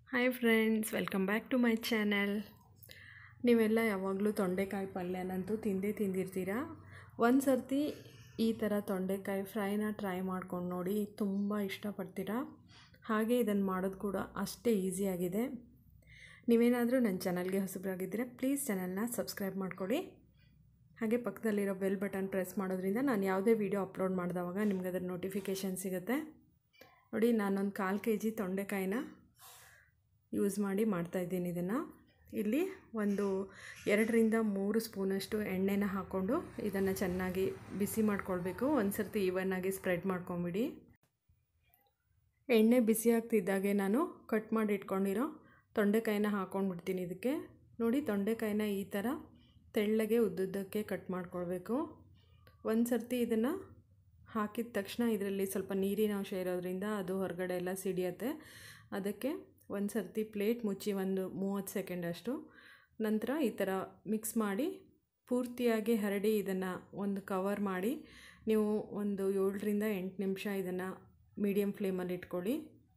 hi friends welcome back to my channel ನೀವೆಲ್ಲ ಯಾವಾಗಲೂ ತೊಂಡೆಕಾಯಿ ಪಲ್ಯನಂತೂ ತಿಂದೇ ತಿಂದಿರ್ತೀರ ಒಂದು ಸರ್ತಿ ಈ ಥರ ತೊಂಡೆಕಾಯಿ ಫ್ರೈನ ಟ್ರೈ ಮಾಡ್ಕೊಂಡು ನೋಡಿ ತುಂಬ ಇಷ್ಟಪಡ್ತೀರಾ ಹಾಗೆ ಇದನ್ನು ಮಾಡೋದು ಕೂಡ ಅಷ್ಟೇ ಈಸಿಯಾಗಿದೆ ನೀವೇನಾದರೂ ನನ್ನ ಚಾನಲ್ಗೆ ಹೊಸಬರಾಗಿದ್ದರೆ ಪ್ಲೀಸ್ ಚಾನಲ್ನ ಸಬ್ಸ್ಕ್ರೈಬ್ ಮಾಡಿಕೊಡಿ ಹಾಗೆ ಪಕ್ಕದಲ್ಲಿರೋ ಬೆಲ್ ಬಟನ್ ಪ್ರೆಸ್ ಮಾಡೋದ್ರಿಂದ ನಾನು ಯಾವುದೇ ವೀಡಿಯೋ ಅಪ್ಲೋಡ್ ಮಾಡಿದವಾಗ ನಿಮ್ಗೆ ಅದರ ನೋಟಿಫಿಕೇಷನ್ ಸಿಗುತ್ತೆ ನೋಡಿ ನಾನೊಂದು ಕಾಲು ಕೆ ಜಿ ತೊಂಡೆಕಾಯಿನ ಯೂಸ್ ಮಾಡಿ ಮಾಡ್ತಾಯಿದ್ದೀನಿ ಇದನ್ನು ಇಲ್ಲಿ ಒಂದು ಎರಡರಿಂದ ಮೂರು ಸ್ಪೂನಷ್ಟು ಎಣ್ಣೆನ ಹಾಕ್ಕೊಂಡು ಇದನ್ನು ಚೆನ್ನಾಗಿ ಬಿಸಿ ಮಾಡ್ಕೊಳ್ಬೇಕು ಒಂದು ಸರ್ತಿ ಈವನ್ನಾಗಿ ಸ್ಪ್ರೆಡ್ ಮಾಡ್ಕೊಂಬಿಡಿ ಎಣ್ಣೆ ಬಿಸಿ ಆಗ್ತಿದ್ದಾಗೆ ನಾನು ಕಟ್ ಮಾಡಿ ಇಟ್ಕೊಂಡಿರೋ ತೊಂಡೆಕಾಯಿನ ಹಾಕ್ಕೊಂಡ್ಬಿಡ್ತೀನಿ ಇದಕ್ಕೆ ನೋಡಿ ತೊಂಡೆಕಾಯಿನ ಈ ಥರ ತೆಳ್ಳಗೆ ಉದ್ದುದ್ದಕ್ಕೆ ಕಟ್ ಮಾಡ್ಕೊಳ್ಬೇಕು ಒಂದು ಸರ್ತಿ ಇದನ್ನು ಹಾಕಿದ ತಕ್ಷಣ ಇದರಲ್ಲಿ ಸ್ವಲ್ಪ ನೀರಿನ ಅಂಶ ಇರೋದ್ರಿಂದ ಅದು ಹೊರಗಡೆ ಎಲ್ಲ ಸಿಡಿಯತ್ತೆ ಅದಕ್ಕೆ ಒಂದು ಸರ್ತಿ ಪ್ಲೇಟ್ ಮುಚ್ಚಿ ಒಂದು ಮೂವತ್ತು ಸೆಕೆಂಡ್ ಅಷ್ಟು ನಂತರ ಈ ಥರ ಮಿಕ್ಸ್ ಮಾಡಿ ಪೂರ್ತಿಯಾಗಿ ಹರಡಿ ಇದನ್ನು ಒಂದು ಕವರ್ ಮಾಡಿ ನೀವು ಒಂದು ಏಳರಿಂದ ಎಂಟು ನಿಮಿಷ ಇದನ್ನು ಮೀಡಿಯಮ್ ಫ್ಲೇಮಲ್ಲಿ ಇಟ್ಕೊಳ್ಳಿ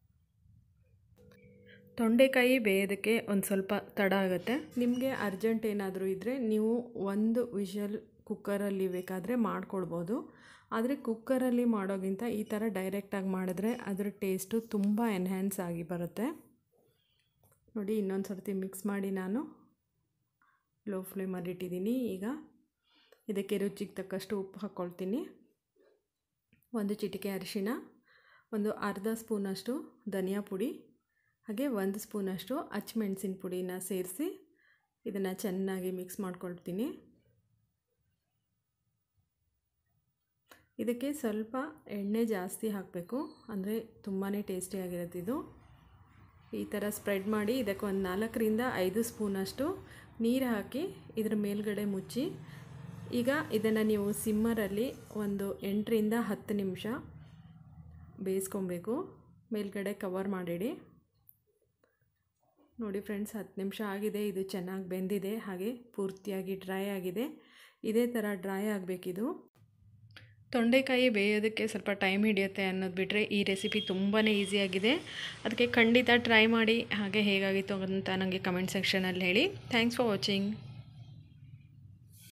ತೊಂಡೆಕಾಯಿ ಬೇಯೋದಕ್ಕೆ ಒಂದು ಸ್ವಲ್ಪ ತಡ ಆಗುತ್ತೆ ನಿಮಗೆ ಅರ್ಜೆಂಟ್ ಏನಾದರೂ ಇದ್ದರೆ ನೀವು ಒಂದು ವಿಷಲ್ ಕುಕ್ಕರಲ್ಲಿ ಬೇಕಾದರೆ ಮಾಡ್ಕೊಳ್ಬೋದು ಆದರೆ ಕುಕ್ಕರಲ್ಲಿ ಮಾಡೋಕ್ಕಿಂತ ಈ ಥರ ಡೈರೆಕ್ಟಾಗಿ ಮಾಡಿದ್ರೆ ಅದರ ಟೇಸ್ಟು ತುಂಬ ಎನ್ಹ್ಯಾನ್ಸ್ ಆಗಿ ಬರುತ್ತೆ ನೋಡಿ ಇನ್ನೊಂದು ಸರ್ತಿ ಮಿಕ್ಸ್ ಮಾಡಿ ನಾನು ಲೋ ಫ್ಲೇಮಲ್ಲಿ ಇಟ್ಟಿದ್ದೀನಿ ಈಗ ಇದಕ್ಕೆ ರುಚಿಗೆ ತಕ್ಕಷ್ಟು ಉಪ್ಪು ಹಾಕ್ಕೊಳ್ತೀನಿ ಒಂದು ಚಿಟಿಕೆ ಅರಿಶಿಣ ಒಂದು ಅರ್ಧ ಸ್ಪೂನಷ್ಟು ಧನಿಯಾ ಪುಡಿ ಹಾಗೆ ಒಂದು ಸ್ಪೂನಷ್ಟು ಹಚ್ಮೆಣ್ಸಿನ ಪುಡಿನ ಸೇರಿಸಿ ಇದನ್ನು ಚೆನ್ನಾಗಿ ಮಿಕ್ಸ್ ಮಾಡ್ಕೊಳ್ತೀನಿ ಇದಕ್ಕೆ ಸ್ವಲ್ಪ ಎಣ್ಣೆ ಜಾಸ್ತಿ ಹಾಕಬೇಕು ಅಂದರೆ ತುಂಬಾ ಟೇಸ್ಟಿಯಾಗಿರುತ್ತೆ ಇದು ಈ ಥರ ಸ್ಪ್ರೆಡ್ ಮಾಡಿ ಇದಕ್ಕೆ ಒಂದು ನಾಲ್ಕರಿಂದ ಐದು ಸ್ಪೂನಷ್ಟು ನೀರು ಹಾಕಿ ಇದರ ಮೇಲ್ಗಡೆ ಮುಚ್ಚಿ ಈಗ ಇದನ್ನು ನೀವು ಸಿಮ್ಮರಲ್ಲಿ ಒಂದು ಎಂಟರಿಂದ ಹತ್ತು ನಿಮಿಷ ಬೇಯಿಸ್ಕೊಬೇಕು ಮೇಲ್ಗಡೆ ಕವರ್ ಮಾಡಿಡಿ ನೋಡಿ ಫ್ರೆಂಡ್ಸ್ ಹತ್ತು ನಿಮಿಷ ಆಗಿದೆ ಇದು ಚೆನ್ನಾಗಿ ಬೆಂದಿದೆ ಹಾಗೆ ಪೂರ್ತಿಯಾಗಿ ಡ್ರೈ ಆಗಿದೆ ಇದೇ ಥರ ಡ್ರೈ ಆಗಬೇಕಿದು ತೊಂಡೆಕಾಯಿ ಬೇಯೋದಕ್ಕೆ ಸ್ವಲ್ಪ ಟೈಮ್ ಹಿಡಿಯುತ್ತೆ ಅನ್ನೋದು ಬಿಟ್ಟರೆ ಈ ರೆಸಿಪಿ ತುಂಬಾ ಈಸಿಯಾಗಿದೆ ಅದಕ್ಕೆ ಖಂಡಿತ ಟ್ರೈ ಮಾಡಿ ಹಾಗೆ ಹೇಗಾಗಿತ್ತು ಅಂತ ನನಗೆ ಕಮೆಂಟ್ ಸೆಕ್ಷನಲ್ಲಿ ಹೇಳಿ ಥ್ಯಾಂಕ್ಸ್ ಫಾರ್ ವಾಚಿಂಗ್